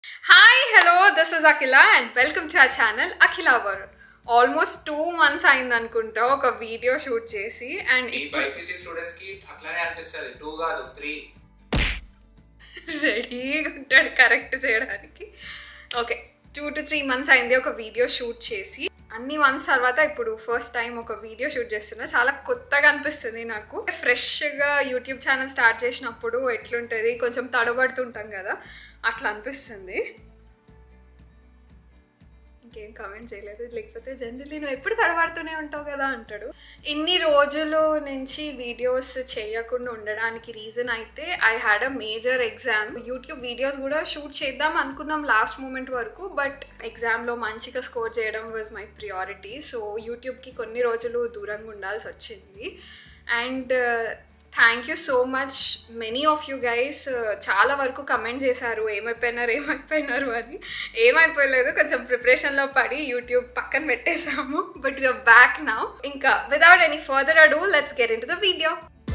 Hi hello this is Akhila and welcome to our channel Akhila Varun almost two months అయింది అనుకుంటా ఒక video shoot చేసి and ఈ బైపీసీ స్టూడెంట్స్ కి అట్లానే అనిపిస్తుంది టూ కాదు త్రీ రెడీగా ఉంటాడు కరెక్ట్ చేయడానికి okay two to three months అయింది ఒక వీడియో షూట్ చేసి అన్ని మంత్స్ తర్వాత ఇప్పుడు ఫస్ట్ టైం ఒక వీడియో షూట్ చేస్తున్నా చాలా కొత్తగా అనిపిస్తుంది నాకు ఫ్రెష్గా యూట్యూబ్ ఛానల్ స్టార్ట్ చేసినప్పుడు ఎట్లుంటుంది కొంచెం తడబడుతుంటాం కదా అట్లా అనిపిస్తుంది ఇంకేం కామెంట్ చేయలేదు లేకపోతే జనరల్లీ నువ్వు ఎప్పుడు తడబడుతూనే ఉంటావు కదా అంటాడు ఇన్ని రోజులు నుంచి వీడియోస్ చేయకుండా ఉండడానికి రీజన్ అయితే I had a major exam YouTube videos కూడా షూట్ చేద్దాం అనుకున్నాం లాస్ట్ మూమెంట్ వరకు బట్ ఎగ్జామ్లో మంచిగా స్కోర్ చేయడం వాజ్ మై ప్రియారిటీ సో యూట్యూబ్కి కొన్ని రోజులు దూరంగా ఉండాల్సి వచ్చింది and thank you so much many of you guys చాలా వరకు కమెంట్ చేశారు ఏమైపోయినారు ఏమైపోయినారు అని ఏమైపోలేదు కొంచెం ప్రిపరేషన్లో పడి యూట్యూబ్ పక్కన పెట్టేశాము బట్ యూర్ బ్యాక్ నౌ ఇంకా without any further ado let's get into the video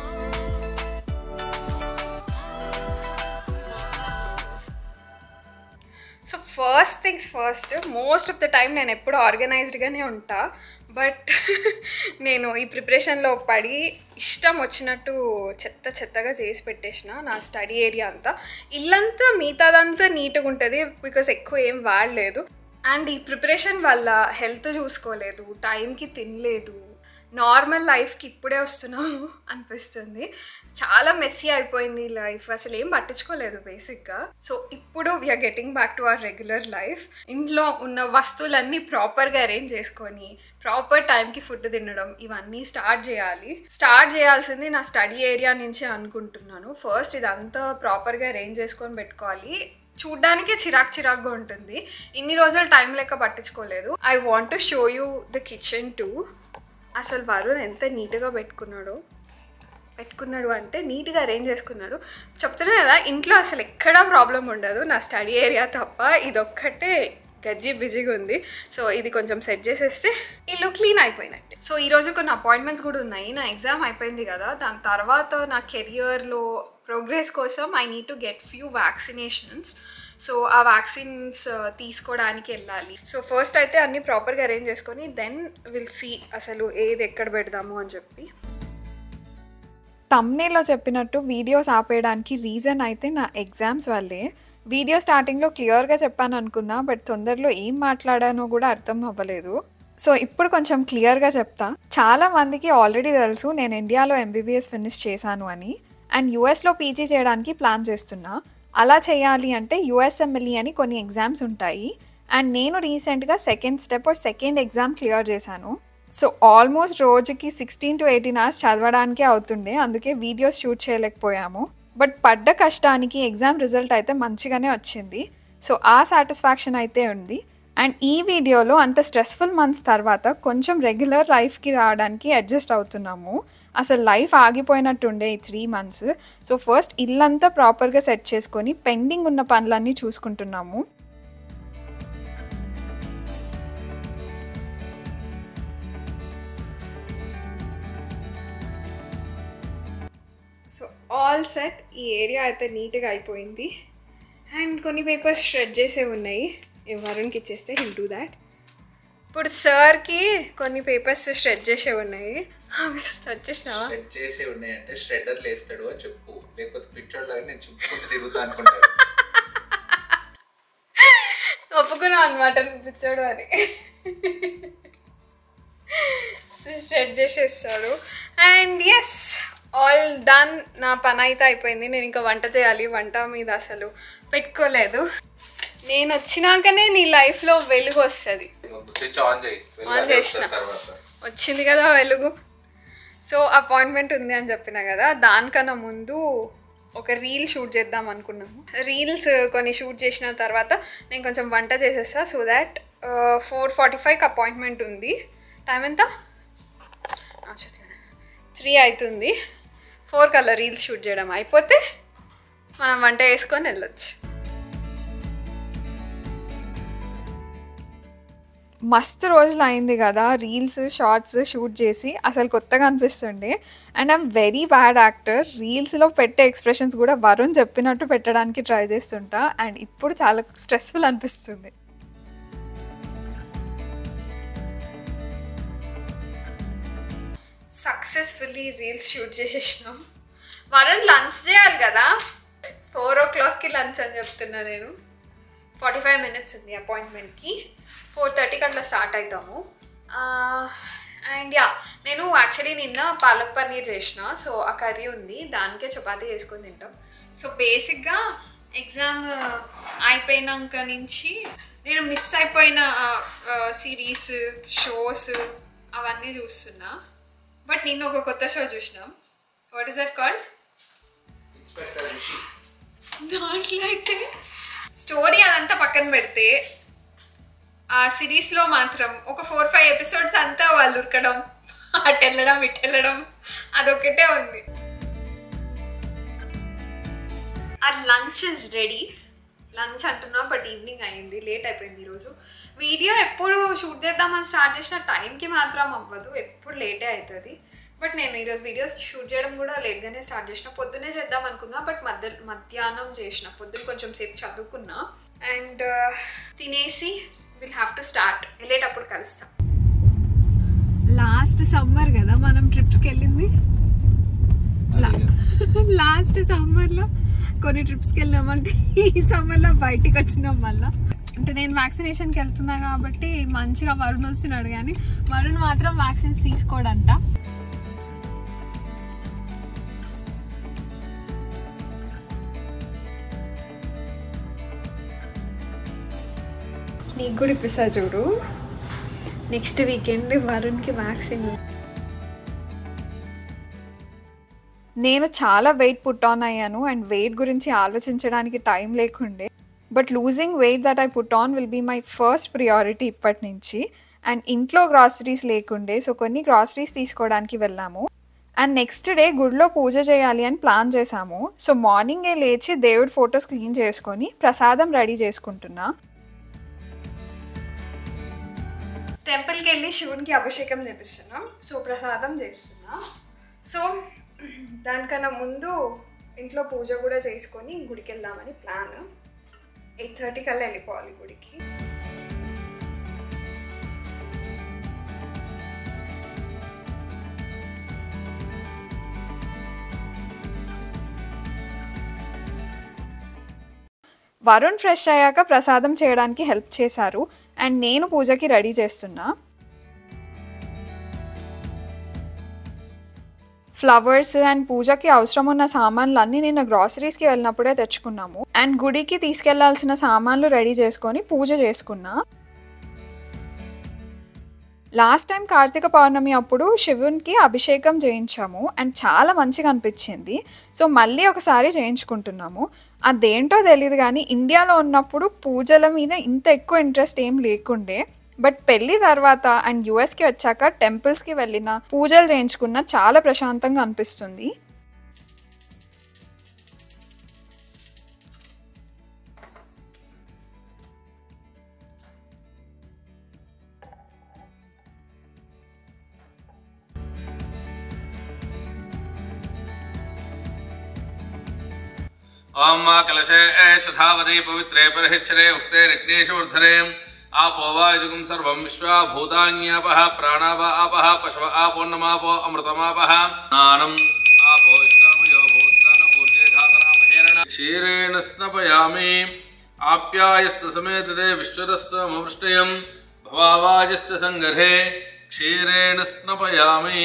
so first things first most of the time నేను ఎప్పుడు ఆర్గనైజ్డ్గానే ఉంటా బట్ నేను ఈ ప్రిపరేషన్లో పడి ఇష్టం వచ్చినట్టు చెత్త చెత్తగా చేసి పెట్టేసిన నా స్టడీ ఏరియా అంతా ఇల్లంతా మిగతాదంతా నీట్గా ఉంటుంది బికాస్ ఎక్కువ ఏం వాడలేదు అండ్ ఈ ప్రిపరేషన్ వల్ల హెల్త్ చూసుకోలేదు టైంకి తినలేదు నార్మల్ లైఫ్కి ఇప్పుడే వస్తున్నాము అనిపిస్తుంది చాలా మెస్సీ అయిపోయింది లైఫ్ అసలు ఏం పట్టించుకోలేదు బేసిక్గా సో ఇప్పుడు we are getting back to our regular life ఇంట్లో ఉన్న వస్తువులన్నీ ప్రాపర్గా అరేంజ్ చేసుకొని ప్రాపర్ టైంకి ఫుడ్ తినడం ఇవన్నీ స్టార్ట్ చేయాలి స్టార్ట్ చేయాల్సింది నా స్టడీ ఏరియా నుంచే అనుకుంటున్నాను ఫస్ట్ ఇదంతా ప్రాపర్గా అరేంజ్ చేసుకొని పెట్టుకోవాలి చూడ్డానికే చిరాక్ చిరాక్గా ఉంటుంది ఇన్ని రోజులు టైం లెక్క పట్టించుకోలేదు I want to show you the kitchen too అసలు వరుణ్ ఎంత నీట్గా పెట్టుకున్నాడో పెట్టుకున్నాడు అంటే నీట్గా అరేంజ్ చేసుకున్నాడు చెప్తున్నా కదా ఇంట్లో అసలు ఎక్కడా ప్రాబ్లం ఉండదు నా స్టడీ ఏరియా తప్ప ఇదొక్కటే గజ్జి బిజీగా ఉంది సో ఇది కొంచెం సెట్ చేసేస్తే ఇల్లు క్లీన్ అయిపోయినట్టే సో ఈరోజు కొన్ని అపాయింట్మెంట్స్ కూడా ఉన్నాయి నా ఎగ్జామ్ అయిపోయింది కదా దాని తర్వాత నా కెరియర్లో ప్రోగ్రెస్ కోసం I need to get few vaccinations so ఆ వ్యాక్సిన్స్ తీసుకోవడానికి వెళ్ళాలి సో ఫస్ట్ అయితే అన్నీ ప్రాపర్గా అరేంజ్ చేసుకొని దెన్ విల్ సీ అసలు ఏది ఎక్కడ పెడదాము అని చెప్పి తమ్నేలో చెప్పినట్టు వీడియోస్ ఆపేయడానికి రీజన్ అయితే నా ఎగ్జామ్స్ వల్లే వీడియో స్టార్టింగ్లో క్లియర్గా చెప్పాను అనుకున్నా బట్ తొందరలో ఏం మాట్లాడానో కూడా అర్థం అవ్వలేదు సో ఇప్పుడు కొంచెం క్లియర్గా చెప్తా చాలా మందికి ఆల్రెడీ తెలుసు నేను ఇండియాలో ఎంబీబీఎస్ ఫినిష్ చేశాను అని అండ్ యూఎస్లో పీజీ చేయడానికి ప్లాన్ చేస్తున్నా అలా చేయాలి అంటే యూఎస్ఎంఎల్ఈ అని కొన్ని ఎగ్జామ్స్ ఉంటాయి అండ్ నేను రీసెంట్గా second step or second exam clear చేశాను సో ఆల్మోస్ట్ రోజుకి సిక్స్టీన్ టు ఎయిటీన్ అవర్స్ చదవడానికే అవుతుండే అందుకే వీడియోస్ షూట్ చేయలేకపోయాము బట్ పడ్డ కష్టానికి ఎగ్జామ్ రిజల్ట్ అయితే మంచిగానే వచ్చింది సో ఆ సాటిస్ఫాక్షన్ అయితే ఉంది అండ్ ఈ వీడియోలో అంత స్ట్రెస్ఫుల్ మంత్స్ తర్వాత కొంచెం రెగ్యులర్ లైఫ్కి రావడానికి అడ్జస్ట్ అవుతున్నాము అసలు లైఫ్ ఆగిపోయినట్టుండే ఈ త్రీ మంత్స్ సో ఫస్ట్ ఇల్లంతా ప్రాపర్గా సెట్ చేసుకొని పెండింగ్ ఉన్న పనులన్నీ చూసుకుంటున్నాము సో ఆల్ సెట్ ఈ ఏరియా అయితే నీట్గా అయిపోయింది అండ్ కొన్ని పేపర్స్ షెడ్ చేసే ఉన్నాయి ఈ వరుణ్కి ఇచ్చేస్తే హిల్ డూ దాట్ ఇప్పుడు సార్కి కొన్ని పేపర్స్ షెడ్ చేసే ఉన్నాయి అవి వచ్చేసినావా షెడ్ చేసే ఉన్నాయంటే ష్రెడ్డర్లు వేస్తాడు అని చెప్పు లేకపోతే పిక్చర్ లాగా నేను చుట్టుకుంటూ తిరుగుతా అనుకుంటాను ఒప్పుకున్నావు అనమాట పిచ్చాడు అని షెడ్ చేసేస్తాడు అండ్ ఎస్ ఆల్ డన్ నా పని అయితే అయిపోయింది నేను ఇంకా వంట చేయాలి వంట మీద అసలు పెట్టుకోలేదు నేను వచ్చినాకనే నీ లైఫ్లో వెలుగు వస్తుంది స్విచ్ ఆన్ చేయి వెళ్ళి ఆన్ అదే చేసిన. వస్తుంది తర్వాత వచ్చింది కదా వెలుగు సో అపాయింట్మెంట్ ఉంది అని చెప్పిన కదా దానికన్నా ముందు ఒక రీల్ షూట్ చేద్దాం అనుకున్నాము రీల్స్ కొన్ని షూట్ చేసిన తర్వాత నేను కొంచెం వంట చేసేస్తా సో దాట్ ఫోర్ ఫార్టీ ఫైవ్కి అపాయింట్మెంట్ ఉంది టైం ఎంత త్రీ అవుతుంది ఫోర్ కల్లా రీల్స్ షూట్ చేయడం అయిపోతే మనం వంట వేసుకొని వెళ్ళొచ్చు మస్తు రోజులు అయింది కదా రీల్స్ షార్ట్స్ షూట్ చేసి అసలు కొత్తగా అనిపిస్తుండే and I'm very bad actor రీల్స్లో పెట్టే ఎక్స్ప్రెషన్స్ కూడా వరుణ్ చెప్పినట్టు పెట్టడానికి ట్రై చేస్తుంటా అండ్ ఇప్పుడు చాలా స్ట్రెస్ఫుల్ అనిపిస్తుంది సక్సెస్ఫుల్లీ రీల్స్ షూట్ చేసేసినాం వరుణ్ లంచ్ చేయాలి కదా ఫోర్ ఓ క్లాక్కి లంచ్ అని చెప్తున్నా నేను ఫార్టీ ఫైవ్ మినిట్స్ ఉంది అపాయింట్మెంట్కి ఫోర్ థర్టీకి అట్లా స్టార్ట్ అవుతాము అండ్ యా నేను యాక్చువల్లీ నిన్న పాలక్ పన్నీర్ చేసిన సో ఆ కర్రీ ఉంది దానికే చపాతీ చేసుకొని తింటాం సో బేసిక్గా ఎగ్జామ్ అయిపోయినాక నుంచి నేను మిస్ అయిపోయిన సిరీస్ షోస్ అవన్నీ చూస్తున్నా బట్ నిన్న ఒక కొత్త షో చూసినాం what is that called inspector Rishi దాంట్లో అయితే స్టోరీ అదంతా పక్కన పెడితే ఆ సిరీస్లో మాత్రం ఒక ఫోర్ ఫైవ్ ఎపిసోడ్స్ అంతా వాళ్ళు ఉరకడం అటు వెళ్ళడం ఇటు వెళ్ళడం అదొక్కటే ఉంది ఆ లంచ్ ఇస్ రెడీ లంచ్ అంటున్నా బట్ ఈవినింగ్ అయింది లేట్ అయిపోయింది ఈరోజు వీడియో ఎప్పుడు షూట్ చేద్దామని స్టార్ట్ చేసిన టైంకి మాత్రం అవ్వదు ఎప్పుడు లేటే అవుతుంది బట్ నేను ఈరోజు వీడియోస్ షూట్ చేయడం కూడా లేట్గానే స్టార్ట్ చేసిన పొద్దునే చేద్దాం అనుకున్నా బట్ మధ్య మధ్యాహ్నం చేసిన పొద్దున్న కొంచెం సేపు చదువుకున్నా అండ్ తినేసి విల్ హ్యావ్ టు స్టార్ట్ వెళ్ళేటప్పుడు కలుస్తాం లాస్ట్ సమ్మర్ కదా మనం ట్రిప్స్కి వెళ్ళింది లాస్ట్ సమ్మర్లో కొన్ని ట్రిప్స్కి వెళ్ళామంటే ఈ సమ్మర్లో బయటికి వచ్చినాం మళ్ళా అంటే నేను వ్యాక్సినేషన్కి వెళ్తున్నా కాబట్టి మంచిగా వరుణ్ వస్తున్నాడు కానీ వరుణ్ మాత్రం వ్యాక్సిన్స్ తీసుకోడంట నీకు కూడా ఇప్పిస్తా చూడు నెక్స్ట్ వీకెండ్ వరుణ్కి వ్యాక్సిన్ నేను చాలా వెయిట్ పుట్ ఆన్ అయ్యాను అండ్ వెయిట్ గురించి ఆలోచించడానికి టైం లేకుండే but losing weight that I put on will be my first priority ఇప్పటి నుంచి అండ్ ఇంట్లో గ్రాసరీస్ లేకుండే సో కొన్ని గ్రాసరీస్ తీసుకోవడానికి వెళ్ళాము అండ్ నెక్స్ట్ డే గుడిలో పూజ చేయాలి అని ప్లాన్ చేశాము సో మార్నింగే లేచి దేవుడి ఫొటోస్ క్లీన్ చేసుకొని ప్రసాదం రెడీ చేసుకుంటున్నా టెంపుల్కి వెళ్ళి శివునికి అభిషేకం చేపిస్తున్నాం సో ప్రసాదం చేస్తున్నా సో దానికన్నా ముందు ఇంట్లో పూజ కూడా చేసుకొని గుడికి వెళ్దామని ప్లాన్ ఎయిట్ థర్టీ కల్లా వెళ్ళిపోవాలి గుడికి వరుణ్ ఫ్రెష్ అయ్యాక ప్రసాదం చేయడానికి హెల్ప్ చేశారు అండ్ నేను పూజకి రెడీ చేస్తున్నా ఫ్లవర్స్ అండ్ పూజకి అవసరం ఉన్న సామాన్లు అన్నీ నిన్న గ్రాసరీస్కి వెళ్ళినప్పుడే తెచ్చుకున్నాము అండ్ గుడికి తీసుకెళ్లాల్సిన సామాన్లు రెడీ చేసుకొని పూజ చేసుకున్నా లాస్ట్ టైం కార్తీక పౌర్ణమి అప్పుడు శివునికి అభిషేకం చేయించాము అండ్ చాలా మంచిగా అనిపించింది సో మళ్ళీ ఒకసారి చేయించుకుంటున్నాము అదేంటో తెలియదు కానీ ఇండియాలో ఉన్నప్పుడు పూజల మీద ఇంత ఎక్కువ ఇంట్రెస్ట్ ఏం లేకుండే బట్ పెళ్ళి తర్వాత అండ్ యుఎస్కి వచ్చాక టెంపుల్స్కి వెళ్ళిన పూజలు చేయించుకున్న చాలా ప్రశాంతంగా అనిపిస్తుంది ओम मा कलशे शधावते पवित्रे परहिच्छरे उक्ते रिग्नेशूर्धरे आपो वायुजुगं सर्वं विश्वा भूतान्यापः प्राणाव आपः पशव आपोन्नमापो अमृतमापः स्नानम् आपो इष्टामयो भूस्नान ऊर्जे धातना महेरण क्षीरेण स्नपयामि आप्यायस्य समेतते विश्वरस्य मवृष्टयम् भवावाजस्य सङ्गर्हे क्षीरेण स्नपयामि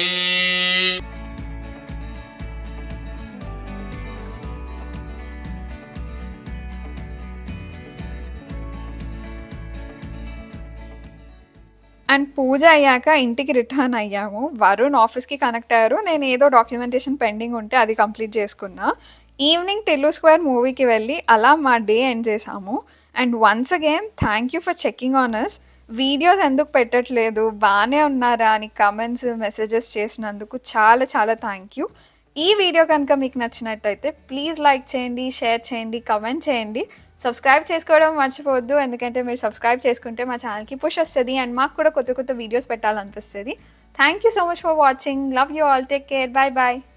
అండ్ పూజ అయ్యాక ఇంటికి రిటర్న్ అయ్యాము వరుణ్ ఆఫీస్కి కనెక్ట్ అయ్యారు నేను ఏదో డాక్యుమెంటేషన్ పెండింగ్ ఉంటే అది కంప్లీట్ చేసుకున్నా ఈవినింగ్ టెల్లు స్క్వేర్ మూవీకి వెళ్ళి అలా మా డే ఎండ్ చేసాము and once again thank you for checking on us videos ఎందుకు పెట్టట్లేదు బాగానే ఉన్నారా అని కమెంట్స్ మెసేజెస్ చేసినందుకు చాలా చాలా థ్యాంక్ యూ ఈ వీడియో కనుక మీకు నచ్చినట్టయితే ప్లీజ్ లైక్ చేయండి షేర్ చేయండి కమెంట్ చేయండి సబ్స్క్రైబ్ చేసుకోవడం మర్చిపోవద్దు ఎందుకంటే మీరు సబ్స్క్రైబ్ చేసుకుంటే మా ఛానల్కి పుష్ వస్తుంది అండ్ మాకు కూడా కొత్త కొత్త వీడియోస్ పెట్టాలనిపిస్తుంది thank you so much for watching love you all take care bye bye